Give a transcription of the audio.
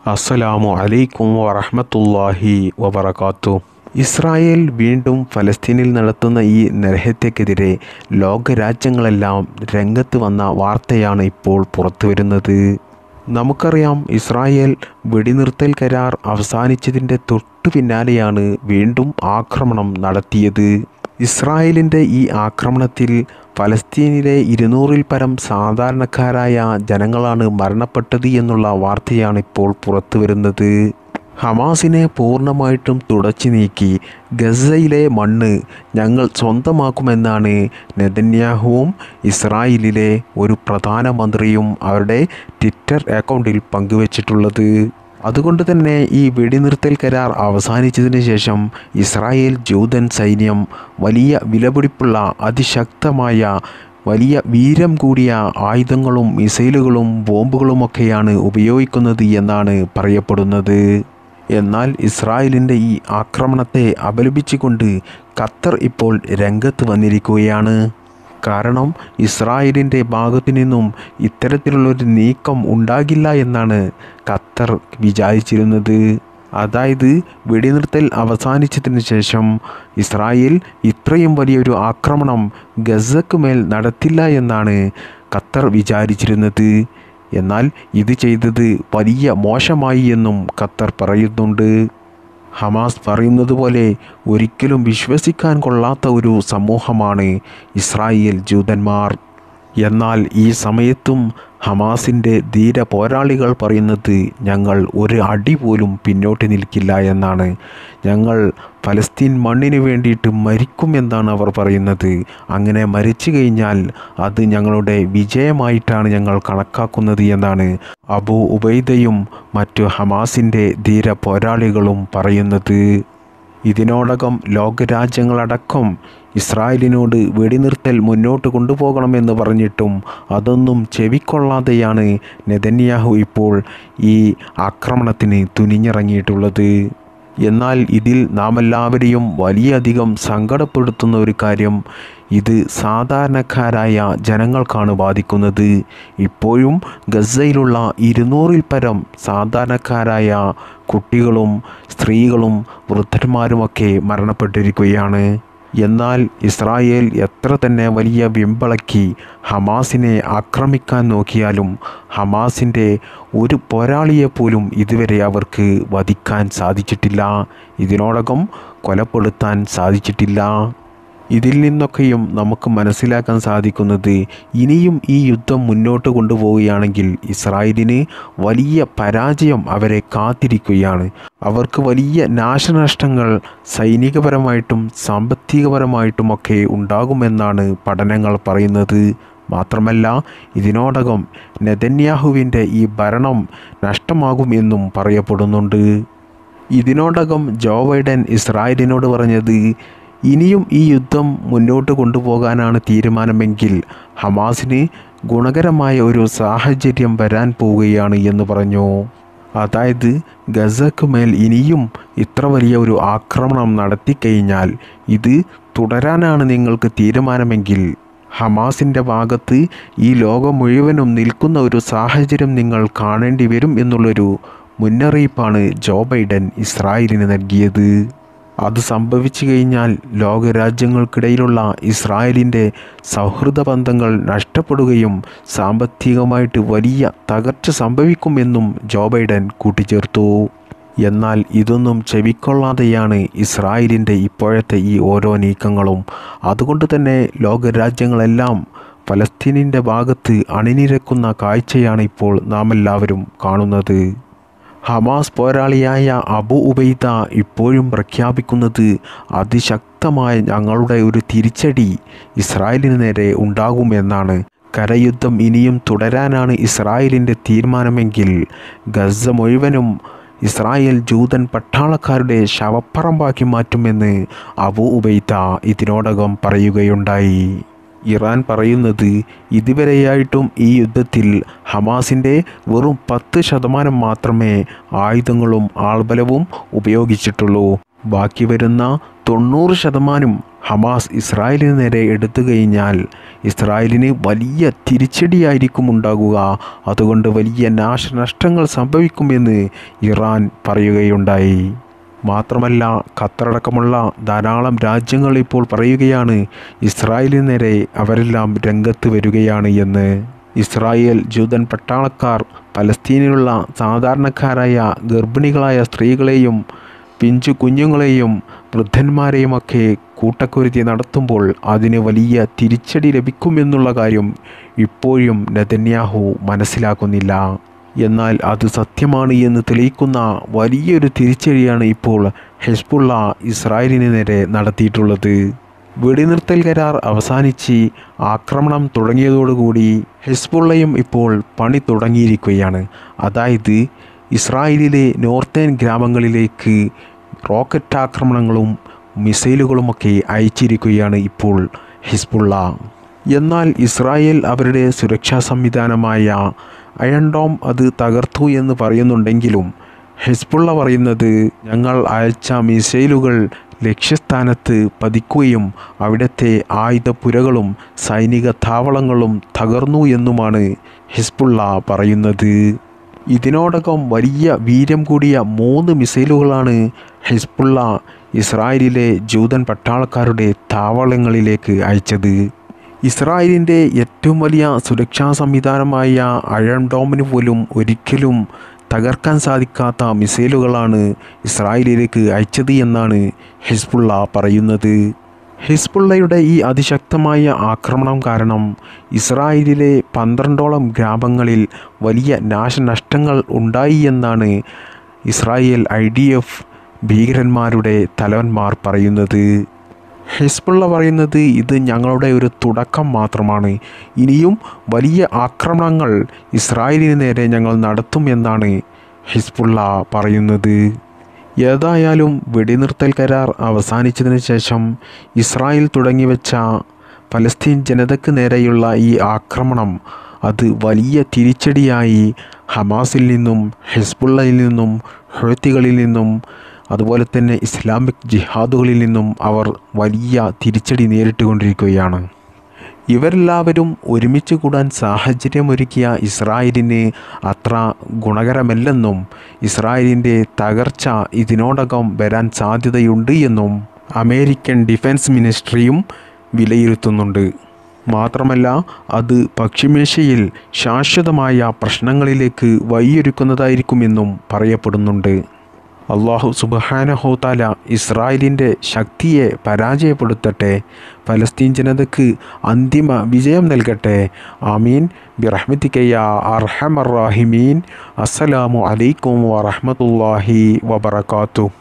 അസ്സലാമു അലൈക്കും വറഹ്മത്തുള്ളാഹി വബറകാത്തു ഇസ്രായേൽ വീണ്ടും ഫലസ്തീനിൽ നടത്തുന്ന ഈ നരഹത്യക്കെതിരെ ലോകരാജ്യങ്ങളെല്ലാം രംഗത്ത് വന്ന വാർത്തയാണ് ഇപ്പോൾ പുറത്തുവരുന്നത് നമുക്കറിയാം ഇസ്രായേൽ വെടിനിർത്തൽ കരാർ അവസാനിച്ചതിൻ്റെ തൊട്ടു പിന്നാലെയാണ് വീണ്ടും ആക്രമണം നടത്തിയത് ഇസ്രായേലിൻ്റെ ഈ ആക്രമണത്തിൽ ഫലസ്തീനിലെ ഇരുന്നൂറിൽ പരം സാധാരണക്കാരായ ജനങ്ങളാണ് മരണപ്പെട്ടത് എന്നുള്ള വാർത്തയാണ് ഇപ്പോൾ പുറത്തുവരുന്നത് ഹമാസിനെ പൂർണ്ണമായിട്ടും തുടച്ചു നീക്കി ഗസയിലെ മണ്ണ് ഞങ്ങൾ സ്വന്തമാക്കുമെന്നാണ് നെതന്യാഹുവും ഇസ്രായേലിലെ ഒരു പ്രധാനമന്ത്രിയും അവരുടെ ട്വിറ്റർ അക്കൗണ്ടിൽ പങ്കുവച്ചിട്ടുള്ളത് അതുകൊണ്ട് തന്നെ ഈ വെടിനിർത്തൽ കരാർ അവസാനിച്ചതിന് ശേഷം ഇസ്രായേൽ ജൂതൻ സൈന്യം വലിയ വിലപിടിപ്പുള്ള അതിശക്തമായ വലിയ വീരം കൂടിയ ആയുധങ്ങളും മിസൈലുകളും ബോംബുകളുമൊക്കെയാണ് ഉപയോഗിക്കുന്നത് എന്നാണ് പറയപ്പെടുന്നത് എന്നാൽ ഇസ്രായേലിൻ്റെ ഈ ആക്രമണത്തെ അപലപിച്ചുകൊണ്ട് ഖത്തർ ഇപ്പോൾ രംഗത്ത് വന്നിരിക്കുകയാണ് കാരണം ഇസ്രായേലിൻ്റെ ഭാഗത്തു നിന്നും ഇത്തരത്തിലുള്ളൊരു നീക്കം ഉണ്ടാകില്ല എന്നാണ് ഖത്തർ വിചാരിച്ചിരുന്നത് അതായത് വെടിനിർത്തൽ അവസാനിച്ചതിന് ശേഷം ഇസ്രായേൽ ഇത്രയും വലിയൊരു ആക്രമണം ഗസക്ക് മേൽ നടത്തില്ല എന്നാണ് ഖത്തർ വിചാരിച്ചിരുന്നത് എന്നാൽ ഇത് ചെയ്തത് വലിയ മോശമായി എന്നും ഖത്തർ പറയുന്നുണ്ട് ഹമാസ് പറയുന്നത് പോലെ ഒരിക്കലും വിശ്വസിക്കാൻ കൊള്ളാത്ത ഒരു സമൂഹമാണ് ഇസ്രായേൽ ജൂതന്മാർ എന്നാൽ ഈ സമയത്തും ഹമാസിൻ്റെ ധീര പോരാളികൾ പറയുന്നത് ഞങ്ങൾ ഒരു അടി പോലും പിന്നോട്ട് നിൽക്കില്ല എന്നാണ് ഞങ്ങൾ ഫലസ്തീൻ മണ്ണിന് വേണ്ടിയിട്ട് മരിക്കുമെന്നാണ് അവർ പറയുന്നത് അങ്ങനെ മരിച്ചു കഴിഞ്ഞാൽ അത് ഞങ്ങളുടെ വിജയമായിട്ടാണ് ഞങ്ങൾ കണക്കാക്കുന്നത് എന്നാണ് അബു ഉബൈദയും മറ്റു ഹമാസിൻ്റെ ധീര പോരാളികളും പറയുന്നത് ഇതിനോടകം ലോകരാജ്യങ്ങളടക്കം ഇസ്രായേലിനോട് വെടിനിർത്തൽ മുന്നോട്ട് കൊണ്ടുപോകണമെന്ന് പറഞ്ഞിട്ടും അതൊന്നും ചെവിക്കൊള്ളാതെയാണ് നെതന്യാഹു ഇപ്പോൾ ഈ ആക്രമണത്തിന് തുനിഞ്ഞിറങ്ങിയിട്ടുള്ളത് എന്നാൽ ഇതിൽ നാം എല്ലാവരെയും വലിയധികം സങ്കടപ്പെടുത്തുന്ന ഒരു കാര്യം ഇത് സാധാരണക്കാരായ ജനങ്ങൾക്കാണ് ബാധിക്കുന്നത് ഇപ്പോഴും ഗസയിലുള്ള ഇരുന്നൂറിൽ പരം സാധാരണക്കാരായ കുട്ടികളും സ്ത്രീകളും വൃദ്ധന്മാരുമൊക്കെ മരണപ്പെട്ടിരിക്കുകയാണ് എന്നാൽ ഇസ്രായേൽ എത്ര തന്നെ വലിയ വിമ്പളക്കി ഹമാസിനെ ആക്രമിക്കാൻ നോക്കിയാലും ഹമാസിൻ്റെ ഒരു പോരാളിയെപ്പോലും ഇതുവരെ അവർക്ക് വധിക്കാൻ സാധിച്ചിട്ടില്ല ഇതിനോടകം കൊലപ്പെടുത്താൻ സാധിച്ചിട്ടില്ല ഇതിൽ നിന്നൊക്കെയും നമുക്ക് മനസ്സിലാക്കാൻ സാധിക്കുന്നത് ഇനിയും ഈ യുദ്ധം മുന്നോട്ട് കൊണ്ടുപോവുകയാണെങ്കിൽ ഇസ്രായേലിന് വലിയ പരാജയം അവരെ കാത്തിരിക്കുകയാണ് അവർക്ക് വലിയ നാശനഷ്ടങ്ങൾ സൈനികപരമായിട്ടും സാമ്പത്തികപരമായിട്ടുമൊക്കെ ഉണ്ടാകുമെന്നാണ് പഠനങ്ങൾ പറയുന്നത് മാത്രമല്ല ഇതിനോടകം നെതന്യാഹുവിൻ്റെ ഈ ഭരണം നഷ്ടമാകുമെന്നും പറയപ്പെടുന്നുണ്ട് ഇതിനോടകം ജോ ബൈഡൻ ഇസ്രായേലിനോട് പറഞ്ഞത് ഇനിയും ഈ യുദ്ധം മുന്നോട്ട് കൊണ്ടുപോകാനാണ് തീരുമാനമെങ്കിൽ ഹമാസിന് ഗുണകരമായ ഒരു സാഹചര്യം വരാൻ പോവുകയാണ് എന്ന് പറഞ്ഞു അതായത് ഗസക്ക് മേൽ ഇനിയും ഇത്ര വലിയ ഒരു ആക്രമണം നടത്തിക്കഴിഞ്ഞാൽ ഇത് തുടരാനാണ് നിങ്ങൾക്ക് തീരുമാനമെങ്കിൽ ഹമാസിൻ്റെ ഭാഗത്ത് ഈ ലോകം മുഴുവനും നിൽക്കുന്ന ഒരു സാഹചര്യം നിങ്ങൾ കാണേണ്ടി വരും എന്നുള്ളൊരു മുന്നറിയിപ്പാണ് ജോ ബൈഡൻ ഇസ്രായേലിന് നൽകിയത് അത് സംഭവിച്ചു കഴിഞ്ഞാൽ ലോകരാജ്യങ്ങൾക്കിടയിലുള്ള ഇസ്രായേലിൻ്റെ സൗഹൃദ ബന്ധങ്ങൾ നഷ്ടപ്പെടുകയും സാമ്പത്തികമായിട്ട് വലിയ തകർച്ച സംഭവിക്കുമെന്നും ജോ ബൈഡൻ കൂട്ടിച്ചേർത്തു എന്നാൽ ഇതൊന്നും ചെവിക്കൊള്ളാതെയാണ് ഇസ്രായേലിൻ്റെ ഇപ്പോഴത്തെ ഈ ഓരോ നീക്കങ്ങളും അതുകൊണ്ട് തന്നെ ലോകരാജ്യങ്ങളെല്ലാം ഫലസ്തീനിൻ്റെ ഭാഗത്ത് അണിനിരക്കുന്ന കാഴ്ചയാണ് ഇപ്പോൾ നാം എല്ലാവരും കാണുന്നത് ഹമാസ് പോരാളിയായ അബു ഉബൈദ ഇപ്പോഴും പ്രഖ്യാപിക്കുന്നത് അതിശക്തമായ ഞങ്ങളുടെ ഒരു തിരിച്ചടി ഇസ്രായേലിന് നേരെ ഉണ്ടാകുമെന്നാണ് കരയുദ്ധം ഇനിയും തുടരാനാണ് ഇസ്രായേലിൻ്റെ തീരുമാനമെങ്കിൽ ഗസ മുഴുവനും ഇസ്രായേൽ ജൂതൻ പട്ടാളക്കാരുടെ ശവപ്പറമ്പാക്കി മാറ്റുമെന്ന് അബു ഉബൈദ ഇതിനോടകം പറയുകയുണ്ടായി ഇറാൻ പറയുന്നത് ഇതുവരെയായിട്ടും ഈ യുദ്ധത്തിൽ ഹമാസിൻ്റെ വെറും പത്ത് ശതമാനം മാത്രമേ ആയുധങ്ങളും ആൾബലവും ഉപയോഗിച്ചിട്ടുള്ളൂ ബാക്കി വരുന്ന തൊണ്ണൂറ് ശതമാനം ഹമാസ് ഇസ്രായേലിന് നേരെ എടുത്തു കഴിഞ്ഞാൽ ഇസ്രായേലിന് വലിയ തിരിച്ചടിയായിരിക്കും ഉണ്ടാകുക അതുകൊണ്ട് വലിയ നാശനഷ്ടങ്ങൾ സംഭവിക്കുമെന്ന് ഇറാൻ പറയുകയുണ്ടായി മാത്രമല്ല ഖത്തറടക്കമുള്ള ധാരാളം രാജ്യങ്ങൾ ഇപ്പോൾ പറയുകയാണ് ഇസ്രായേലിന് നേരെ അവരെല്ലാം രംഗത്ത് വരികയാണ് എന്ന് ഇസ്രായേൽ ജൂതൻ പട്ടാളക്കാർ പലസ്തീനിലുള്ള സാധാരണക്കാരായ ഗർഭിണികളായ സ്ത്രീകളെയും പിഞ്ചു കുഞ്ഞുങ്ങളെയും വൃദ്ധന്മാരെയുമൊക്കെ കൂട്ടക്കുരുതി നടത്തുമ്പോൾ അതിന് വലിയ തിരിച്ചടി ലഭിക്കുമെന്നുള്ള കാര്യം ഇപ്പോഴും നെതന്യാഹു മനസ്സിലാക്കുന്നില്ല എന്നാൽ അത് സത്യമാണ് എന്ന് തെളിയിക്കുന്ന വലിയൊരു തിരിച്ചടിയാണ് ഇപ്പോൾ ഹെസ്ബുള്ള ഇസ്രായേലിന് നേരെ നടത്തിയിട്ടുള്ളത് വെടിനിർത്തൽ കരാർ അവസാനിച്ച് ആക്രമണം തുടങ്ങിയതോടുകൂടി ഹെസ്ബുള്ളയും ഇപ്പോൾ പണി തുടങ്ങിയിരിക്കുകയാണ് അതായത് ഇസ്രായേലിലെ നോർത്തേൺ ഗ്രാമങ്ങളിലേക്ക് റോക്കറ്റ് ആക്രമണങ്ങളും മിസൈലുകളുമൊക്കെ അയച്ചിരിക്കുകയാണ് ഇപ്പോൾ ഹിസ്ബുള്ള എന്നാൽ ഇസ്രായേൽ അവരുടെ സുരക്ഷാ സംവിധാനമായ അയൺ ഡോം അത് തകർത്തു എന്ന് പറയുന്നുണ്ടെങ്കിലും ഹിസ്ബുള്ള പറയുന്നത് ഞങ്ങൾ അയച്ച മിസൈലുകൾ ലക്ഷ്യസ്ഥാനത്ത് പതിക്കുകയും അവിടുത്തെ ആയുധപ്പുരകളും സൈനിക താവളങ്ങളും തകർന്നു എന്നുമാണ് ഹിസ്ബുള്ള പറയുന്നത് ഇതിനോടകം വലിയ വീര്യം കൂടിയ മൂന്ന് മിസൈലുകളാണ് ഹിസ്ബുള്ള ഇസ്രായേലിലെ ജൂതൻ പട്ടാളക്കാരുടെ താവളങ്ങളിലേക്ക് അയച്ചത് ഇസ്രായേലിൻ്റെ ഏറ്റവും വലിയ സുരക്ഷാ സംവിധാനമായ അയൺ ഡോമിന് പോലും ഒരിക്കലും തകർക്കാൻ സാധിക്കാത്ത മിസൈലുകളാണ് ഇസ്രായേലിലേക്ക് അയച്ചത് എന്നാണ് ഹിസ്ബുള്ള പറയുന്നത് ഹിസ്ബുള്ളയുടെ ഈ അതിശക്തമായ ആക്രമണം കാരണം ഇസ്രായേലിലെ പന്ത്രണ്ടോളം ഗ്രാമങ്ങളിൽ വലിയ നാശനഷ്ടങ്ങൾ ഉണ്ടായി എന്നാണ് ഇസ്രായേൽ ഐ ഡി എഫ് ഭീകരന്മാരുടെ തലവന്മാർ പറയുന്നത് ഹിസ്ബുള്ള പറയുന്നത് ഇത് ഞങ്ങളുടെ ഒരു തുടക്കം മാത്രമാണ് ഇനിയും വലിയ ആക്രമണങ്ങൾ ഇസ്രായേലിന് നേരെ ഞങ്ങൾ നടത്തും എന്നാണ് ഹിസ്ബുള്ള പറയുന്നത് ഏതായാലും വെടിനിർത്തൽ കരാർ അവസാനിച്ചതിന് ശേഷം ഇസ്രായേൽ തുടങ്ങിവെച്ച പലസ്തീൻ ജനതയ്ക്ക് നേരെയുള്ള ഈ ആക്രമണം അത് വലിയ തിരിച്ചടിയായി ഹമാസിൽ നിന്നും ഹിസ്ബുള്ളയിൽ നിന്നും ഹെത്തികളിൽ നിന്നും അതുപോലെ തന്നെ ഇസ്ലാമിക് ജിഹാദുകളിൽ നിന്നും അവർ വലിയ തിരിച്ചടി നേരിട്ടുകൊണ്ടിരിക്കുകയാണ് ഇവരെല്ലാവരും ഒരുമിച്ച് കൂടാൻ സാഹചര്യമൊരുക്കിയ ഇസ്രായേലിന് അത്ര ഗുണകരമല്ലെന്നും ഇസ്രായേലിൻ്റെ തകർച്ച ഇതിനോടകം വരാൻ സാധ്യതയുണ്ട് എന്നും അമേരിക്കൻ ഡിഫൻസ് മിനിസ്ട്രിയും വിലയിരുത്തുന്നുണ്ട് മാത്രമല്ല അത് പശ്ചിമേഷ്യയിൽ ശാശ്വതമായ പ്രശ്നങ്ങളിലേക്ക് വഴിയൊരുക്കുന്നതായിരിക്കുമെന്നും പറയപ്പെടുന്നുണ്ട് അള്ളാഹു സുബഹാനഹോതാല ഇസ്രായേലിൻ്റെ ശക്തിയെ പരാജയപ്പെടുത്തട്ടെ ഫലസ്തീൻ ജനതയ്ക്ക് അന്തിമ വിജയം നൽകട്ടെ ആമീൻ ബിറഹ്മത്തിക്കയ്യ അർഹമർ റാഹിമീൻ അസ്സലാമു അലൈക്കും വറഹമത്തല്ലാഹി വബർക്കാത്തു